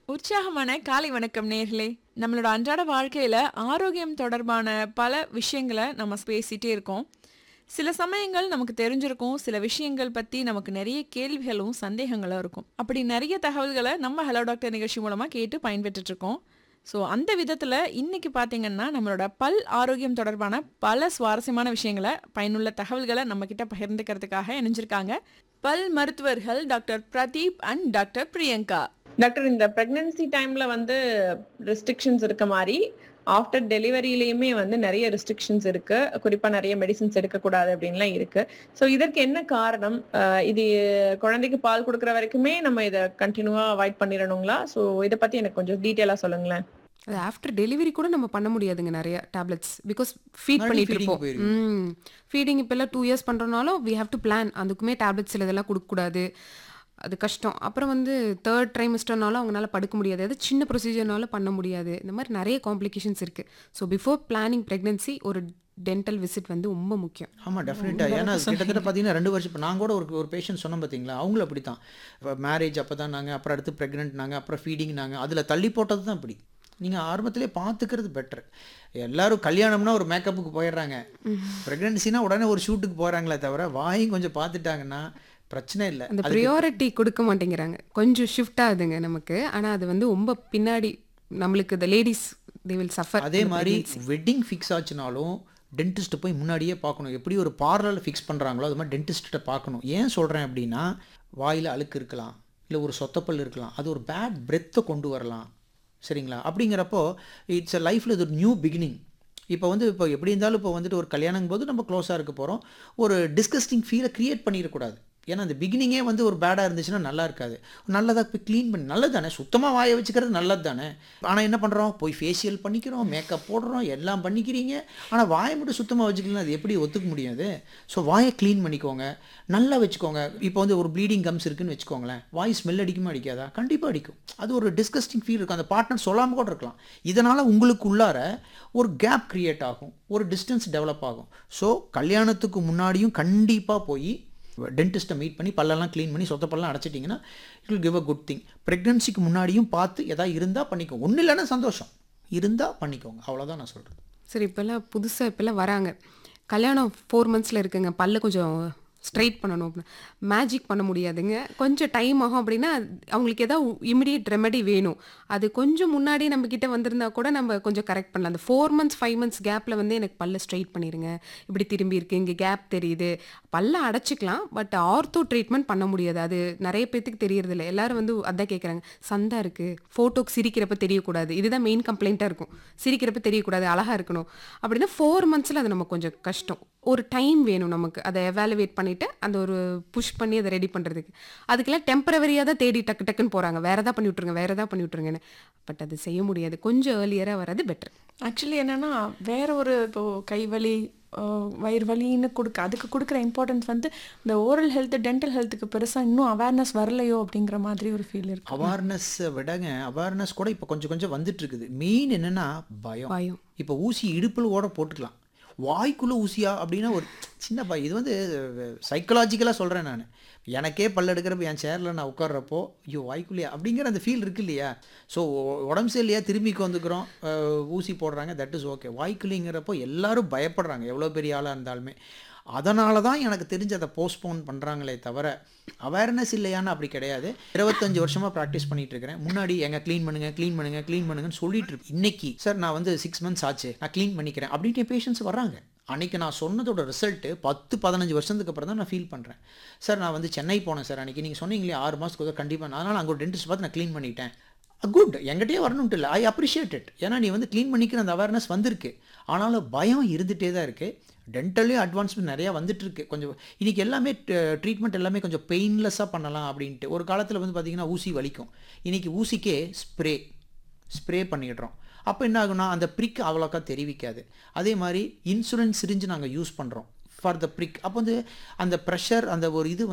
உற்சாகமான காலை வணக்கம் நேர்களே நம்மளோட அன்றாட வாழ்க்கையில ஆரோக்கியம் தொடர்பான பல விஷயங்களை நம்ம பேசிட்டே இருக்கோம் சில சமயங்கள் நமக்கு தெரிஞ்சிருக்கும் சில விஷயங்கள் பத்தி நமக்கு நிறைய கேள்விகளும் சந்தேகங்களும் இருக்கும் அப்படி நிறைய தகவல்களை நம்ம ஹலோ டாக்டர் நிகழ்ச்சி மூலமா கேட்டு பயன்பெற்றுட்டு இருக்கோம் ஸோ அந்த விதத்துல இன்னைக்கு பாத்தீங்கன்னா நம்மளோட பல் ஆரோக்கியம் தொடர்பான பல சுவாரஸ்யமான விஷயங்களை பயனுள்ள தகவல்களை நம்ம கிட்ட பகிர்ந்துக்கிறதுக்காக இணைஞ்சிருக்காங்க பல் மருத்துவர்கள் doctor Pradeep and doctor Priyanka doctor இந்த பிரெக்னன்சி டைம்ல வந்து ரெஸ்ட்ரிக்ஷன்ஸ் இருக்க மாதிரி ஆஃப்டர் டெலிவரியிலயுமே வந்து நிறைய ரெஸ்ட்ரிக்ஷன்ஸ் இருக்கு குறிப்பா நிறைய மெடிசின்ஸ் எடுக்கக்கூடாது அப்படின்லாம் இருக்கு ஸோ இதற்கு என்ன காரணம் அஹ் இது குழந்தைக்கு பால் கொடுக்குற வரைக்குமே நம்ம இதை கண்டினியூவா அவாய்ட் பண்ணிடணுங்களா ஸோ இதை பத்தி எனக்கு கொஞ்சம் டீட்டெயிலா சொல்லுங்களேன் அது ஆஃப்டர் டெலிவரி கூட நம்ம பண்ண முடியாதுங்க நிறைய டேப்லெட்ஸ் பிகாஸ் ஃபீட் மறுபடியும் பண்ணிட்டு feeding இருப்போம் போயிருவீங்க. ம் ஃபீடிங் இப்போ எல்லாம் டூ இயர்ஸ் பண்ணுறனாலும் வி ஹேவ் டு பிளான் அதுக்குமே டேப்லெட்ஸ் சில இதெல்லாம் கொடுக்கக்கூடாது அது கஷ்டம் அப்புறம் வந்து தேர்ட் ட்ரைமிஸ்டர்னாலும் அவங்களால படுக்க முடியாது அது சின்ன ப்ரொசீஜர்னால பண்ண முடியாது இந்த மாதிரி நிறைய காம்ப்ளிகேஷன்ஸ் இருக்குது ஸோ பிஃபோர் பிளானிங் ப்ரெக்னன்சி ஒரு டென்டல் விசிட் வந்து ரொம்ப முக்கியம் ஆமாம் டெஃபினட்டாக ஏன்னா கிட்டத்தட்ட பார்த்தீங்கன்னா ரெண்டு வருஷம் இப்போ நான் கூட ஒரு ஒரு பேஷண்ட் சொன்னோம் பார்த்தீங்களா அவங்களும் அப்படி தான் இப்போ மேரேஜ் அப்போ தான் நாங்கள் அப்புறம் அடுத்து ப்ரெக்னென்ட் நாங்கள் அப்புறம் ஃபீடிங் நாங்கள் அதில் தள்ளி போட்டது தான் இப்படி நீங்கள் ஆரம்பத்திலே பார்த்துக்கிறது பெட்டர் எல்லாரும் கல்யாணம்னா ஒரு மேக்கப்புக்கு போயிடுறாங்க ப்ரெக்னென்சினா உடனே ஒரு ஷூட்டுக்கு போகிறாங்களே தவிர வாயும் கொஞ்சம் பார்த்துட்டாங்கன்னா பிரச்சனை இல்லை அந்த ப்ரியாரிட்டி கொடுக்க மாட்டேங்கிறாங்க கொஞ்சம் ஷிஃப்ட் ஆகுதுங்க நமக்கு ஆனால் அது வந்து ரொம்ப பின்னாடி நம்மளுக்கு இந்த லேடிஸ் தே வில் சஃபர் அதே மாதிரி வெட்டிங் ஃபிக்ஸ் ஆச்சுனாலும் டென்டிஸ்ட் போய் முன்னாடியே பார்க்கணும் எப்படி ஒரு பார்லரில் ஃபிக்ஸ் பண்ணுறாங்களோ அது மாதிரி டென்டிஸ்ட்டை பார்க்கணும் ஏன் சொல்கிறேன் அப்படின்னா வாயில் அழுக்கு இருக்கலாம் இல்லை ஒரு சொத்தப்பல் இருக்கலாம் அது ஒரு பேட் பிரெத்தை கொண்டு வரலாம் சரிங்களா அப்படிங்கிறப்போ இட்ஸ் அ லைஃப்பில் இது ஒரு நியூ பிகினிங் இப்போ வந்து இப்போ எப்படி இருந்தாலும் இப்போ வந்துட்டு ஒரு கல்யாணம் போது நம்ம க்ளோஸாக இருக்க போகிறோம் ஒரு டிஸ்கஸ்டிங் ஃபீலை க்ரியேட் பண்ணிடக்கூடாது ஏன்னா அந்த பிகினிங்கே வந்து ஒரு பேடாக இருந்துச்சுன்னா நல்லா இருக்காது நல்லதாக போய் க்ளீன் பண்ணி நல்லது தானே சுத்தமாக வாயை வச்சுக்கிறது நல்லது தானே ஆனால் என்ன பண்ணுறோம் போய் ஃபேஷியல் பண்ணிக்கிறோம் மேக்கப் போடுறோம் எல்லாம் பண்ணிக்கிறீங்க ஆனால் வாயை மட்டும் சுத்தமாக வச்சுக்கலாம் அது எப்படி ஒத்துக்க முடியாது ஸோ வாயை க்ளீன் பண்ணிக்கோங்க நல்லா வச்சுக்கோங்க இப்போ வந்து ஒரு ப்ளீடிங் கம்ஸ் இருக்குன்னு வச்சுக்கோங்களேன் வாய் ஸ்மெல் அடிக்குமா அடிக்காதா கண்டிப்பாக அடிக்கும் அது ஒரு டிஸ்கஸ்டிங் ஃபீல் இருக்கும் அந்த பார்ட்னர் சொல்லாமல் கூட இருக்கலாம் இதனால் உங்களுக்கு உள்ளார ஒரு கேப் க்ரியேட் ஆகும் ஒரு டிஸ்டன்ஸ் டெவலப் ஆகும் ஸோ கல்யாணத்துக்கு முன்னாடியும் கண்டிப்பாக போய் டென்டிஸ்ட்டை மீட் பண்ணி பல்லெல்லாம் க்ளீன் பண்ணி சொத்த பல்லாம் அடைச்சிட்டிங்கன்னா it will give a good thing ப்ரெக்னன்சிக்கு முன்னாடியும் பார்த்து எதாவது இருந்தால் பண்ணிக்கோங்க ஒன்றும் இல்லைன்னா சந்தோஷம் இருந்தால் பண்ணிக்கோங்க அவ்வளோதான் நான் சொல்கிறேன் சரி இப்போல்லாம் புதுசாக இப்போல்லாம் வராங்க கல்யாணம் ஃபோர் மந்த்ஸில் இருக்குங்க பல்ல கொஞ்சம் ஸ்ட்ரைட் பண்ணணும் அப்படின்னா மேஜிக் பண்ண முடியாதுங்க கொஞ்சம் டைம் ஆகும் அப்படின்னா அவங்களுக்கு ஏதாவது இமிடியட் ரெமெடி வேணும் அது கொஞ்சம் முன்னாடி நம்ம கிட்ட வந்திருந்தா கூட நம்ம கொஞ்சம் கரெக்ட் பண்ணலாம் அந்த ஃபோர் மந்த்ஸ் ஃபைவ் மந்த்ஸ் கேப்பில் வந்து எனக்கு பல்ல ஸ்ட்ரைட் பண்ணிடுங்க இப்படி திரும்பி இருக்கு இங்கே கேப் தெரியுது பல்ல அடைச்சிக்கலாம் பட் ஆர்த்தோ ட்ரீட்மெண்ட் பண்ண முடியாது அது நிறைய பேத்துக்கு தெரியறது இல்லை எல்லாரும் வந்து அதான் கேட்குறாங்க சந்தா இருக்கு ஃபோட்டோக்கு சிரிக்கிறப்ப தெரியக்கூடாது இதுதான் மெயின் கம்ப்ளைண்ட்டாக இருக்கும் சிரிக்கிறப்ப தெரியக்கூடாது அழகாக இருக்கணும் அப்படின்னா ஃபோர் மந்த்ஸில் அது நம்ம கொஞ்சம் கஷ்டம் ஒரு டைம் வேணும் நமக்கு அதை எவாலுவேட் பண்ணிவிட்டு அந்த ஒரு புஷ் பண்ணி அதை ரெடி பண்ணுறதுக்கு அதுக்கெல்லாம் டெம்பரவரியாக தான் தேடி டக்கு டக்குன்னு போகிறாங்க வேற எதாவது பண்ணி விட்ருங்க வேற எதாவது பண்ணி விட்ருங்கன்னு பட் அது செய்ய முடியாது கொஞ்சம் ஏர்லியராக வர்றது பெட்டர் ஆக்சுவலி என்னன்னா வேற ஒரு இப்போ கை வலி அஹ், வயிறு வலின்னு கொடுக்க அதுக்கு கொடுக்குற இம்பார்ட்டன்ஸ் வந்து இந்த ஓரல் ஹெல்த் டென்டல் ஹெல்த்துக்கு பெருசா இன்னும் அவேர்னஸ் வரலையோ அப்படிங்கிற மாதிரி ஒரு ஃபீல் இருக்கு அவேர்னஸ் விடங்க அவேர்னஸ் கூட இப்போ கொஞ்சம் கொஞ்சம் வந்துட்டு இருக்குது மெயின் என்னன்னா பயம் பயம் இப்போ ஊசி இடுப்பில் கூட போட்டுக்கலாம் வாய்க்குள்ளே ஊசியா அப்படின்னா ஒரு சின்ன பயம் இது வந்து சைக்கலாஜிக்கலாக சொல்கிறேன் நான் எனக்கே பல்ல எடுக்கிறப்ப என் சேரில் நான் உட்கார்றப்போ ஐயோ வாய்க்குள்ளேயா அப்படிங்கிற அந்த ஃபீல் இருக்கு இல்லையா ஸோ உடம்பு சரியில்லையா திரும்பிக்கு வந்துக்கிறோம் அஹ், ஊசி போடுறாங்க தட் இஸ் ஓகே வாய்க்குள்ளிங்கிறப்போ எல்லாரும் பயப்படுறாங்க எவ்வளோ பெரிய ஆளாக இருந்தாலுமே அதனால தான் எனக்கு தெரிஞ்சு அதை போஸ்ட்போன் பண்ணுறாங்களே தவிர அவேர்னஸ் இல்லையான்னு அப்படி கிடையாது இருபத்தஞ்சு வருஷமாக ப்ராக்டிஸ் பண்ணிட்டு இருக்கிறேன் முன்னாடி எங்க க்ளீன் பண்ணுங்க க்ளீன் பண்ணுங்க க்ளீன் பண்ணுங்கன்னு சொல்லிட்டு இருக்கு இன்னைக்கு சார் நான் வந்து சிக்ஸ் மந்த்ஸ் ஆச்சு நான் க்ளீன் பண்ணிக்கிறேன் அப்படின்ட்டு பேஷண்ட்ஸ் வர்றாங்க அன்னைக்கு நான் சொன்னதோட ரிசல்ட்டு பத்து பதினஞ்சு வருஷத்துக்கு அப்புறம் தான் நான் ஃபீல் பண்ணுறேன் சார் நான் வந்து சென்னை போனேன் சார் அன்னைக்கு நீங்கள் சொன்னீங்களே ஆறு மாதத்துக்கு கண்டிப்பாக அதனால் அங்கே ஒரு டென்டிஸ்ட் பார்த்து நான் க்ளீன் பண்ணிட்டேன் குட் என்கிட்டயே வரணும்ட்டு இல்லை ஐ அப்ரிஷியேட் இட் ஏன்னா நீ வந்து க்ளீன் பண்ணிக்கிற அந்த அவேர்னஸ் வந்திருக்கு ஆனாலும் பயம் இருந்துகிட்டே தான் இருக்குது டென்டல்லையும் அட்வான்ஸ்மெண்ட் நிறையா வந்துட்டு இருக்கு கொஞ்சம் இன்னைக்கு எல்லாமே ட்ரீட்மெண்ட் எல்லாமே கொஞ்சம் பெயின்லெஸ்ஸாக பண்ணலாம் அப்படின்ட்டு ஒரு காலத்தில் வந்து பார்த்திங்கன்னா ஊசி வலிக்கும் இன்னைக்கு ஊசிக்கே ஸ்ப்ரே ஸ்ப்ரே பண்ணிடுறோம் அப்போ என்ன ஆகும்னா அந்த ப்ரிக் அவ்வளோக்கா தெரிவிக்காது அதே மாதிரி இன்சூரன்ஸ் சிரிஞ்சு நாங்கள் யூஸ் பண்ணுறோம் ஃபார் த ப்ரிக் அப்போ வந்து அந்த ப்ரெஷர் அந்த ஒரு இது வந்து